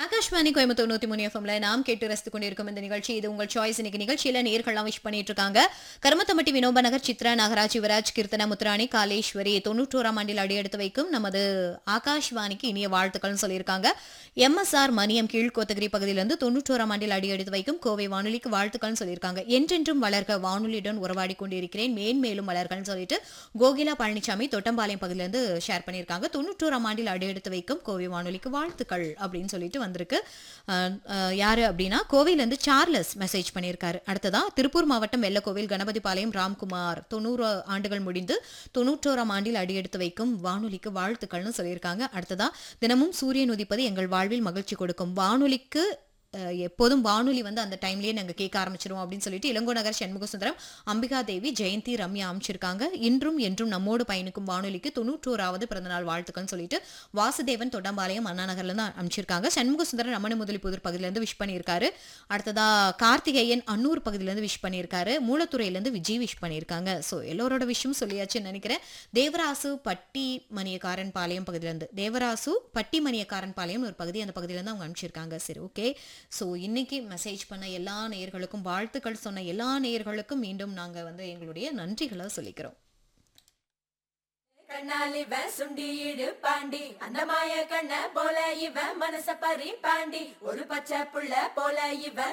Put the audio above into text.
ஆகாஷ்வாணி கோயம்புத்தூர் நூத்தி மூணு எஃப்எம்ல நாம் கேட்டு ரசித்துக் கொண்டிருக்கும் இந்த நிகழ்ச்சி இது உங்கள் சாய்ஸ் இன்னைக்கு நிகழ்ச்சியில நேர்கள்லாம் விஷ் பண்ணிட்டு இருக்காங்க கருமத்தம்பட்டி வினோப நகர் சித்ரா நாகராஜ் யுவராஜ் கீர்த்தனா முத்துராணி காலேஸ்வரி தொண்ணூற்றோராம் ஆண்டில் அடியெடுத்து வைக்கும் நமது ஆகாஷ்வாணிக்கு இனிய வாழ்த்துக்கள்னு சொல்லியிருக்காங்க எம்எஸ்ஆர் மணியம் கீழ்கோத்தகிரி பகுதியிலிருந்து தொண்ணூற்றோராம் ஆண்டில் அடியெடுத்து வைக்கும் கோவை வானொலிக்கு வாழ்த்துக்கள்னு சொல்லியிருக்காங்க என்றென்றும் வளர்க வானொலியுடன் உறவாடி கொண்டிருக்கிறேன் மேன்மேலும் வளர்கள்னு சொல்லிட்டு கோகிலா பழனிசாமி தொட்டம்பாளையம் பகுதியிலிருந்து ஷேர் பண்ணியிருக்காங்க தொண்ணூற்றோராம் ஆண்டில் அடியெடுத்து வைக்கும் கோவை வானொலிக்கு வாழ்த்துக்கள் அப்படின்னு சொல்லிட்டு வந்திருக்கு அஹ், அஹ், யாரு அப்படின்னா கோவையிலேருந்து சார்லஸ் மெசேஜ் பண்ணியிருக்காரு அடுத்ததா திருப்பூர் மாவட்டம் வெள்ளக்கோவில் கணபதிபாளையம் ராம்குமார் தொண்ணூறு ஆண்டுகள் முடிந்து தொண்ணூற்றோராம் ஆண்டில் அடியெடுத்து வைக்கும் வானொலிக்கு வாழ்த்துக்கள்னு சொல்லியிருக்காங்க அடுத்ததா தினமும் சூரியன் உதிப்பது எங்கள் வாழ்வில் மகிழ்ச்சி கொடுக்கும் வானொலிக்கு அஹ், எப்போதும் வானொலி வந்து அந்த டைம்லயே நாங்க கேட்க ஆரம்பிச்சிருவோம் அப்படின்னு சொல்லிட்டு இளங்கோ நகர் சண்முக சுந்தரம் அம்பிகா தேவி ஜெயந்தி ரம்யா அமைச்சிருக்காங்க இன்றும் என்றும் நம்மோடு பயணிக்கும் வானொலிக்கு தொண்ணூற்றோராவது பிறந்தநாள் வாழ்த்துக்கள்னு சொல்லிட்டு வாசுதேவன் தொட்டம்பாளையம் அண்ணா நகர்ல இருந்து அமைச்சிருக்காங்க சண்முக சுந்தரம் ரமண முதலிப்புதூர் பகுதியில இருந்து விஷ் பண்ணியிருக்காரு அடுத்ததா கார்த்திகேயன் அன்னூர் பகுதியில இருந்து விஷ் பண்ணியிருக்காரு மூலத்துறையில இருந்து விஜய் விஷ் பண்ணியிருக்காங்க ஸோ எல்லோரோட விஷயம் சொல்லியாச்சுன்னு நினைக்கிறேன் தேவராசு பட்டி மணியக்காரன் பாளையம் பகுதியில இருந்து தேவராசு பட்டி மணியக்காரன் பாளையம் ஒரு பகுதி அந்த பகுதியில இருந்து அவங்க அனுப்பிச்சிருக்காங்க சரி ஓகே ஸோ இன்னைக்கு மெசேஜ் பண்ண எல்லா நேயர்களுக்கும் வாழ்த்துக்கள் சொன்ன எல்லா நேயர்களுக்கும் மீண்டும் நாங்க வந்து எங்களுடைய நன்றிகளை சொல்லிக்கிறோம் கண்ணால் இவன் சுண்டி இடு பாண்டி அந்த மாய கண்ண போல இவன் மனச பறி பாண்டி ஒரு பச்சை புள்ள போல இவன்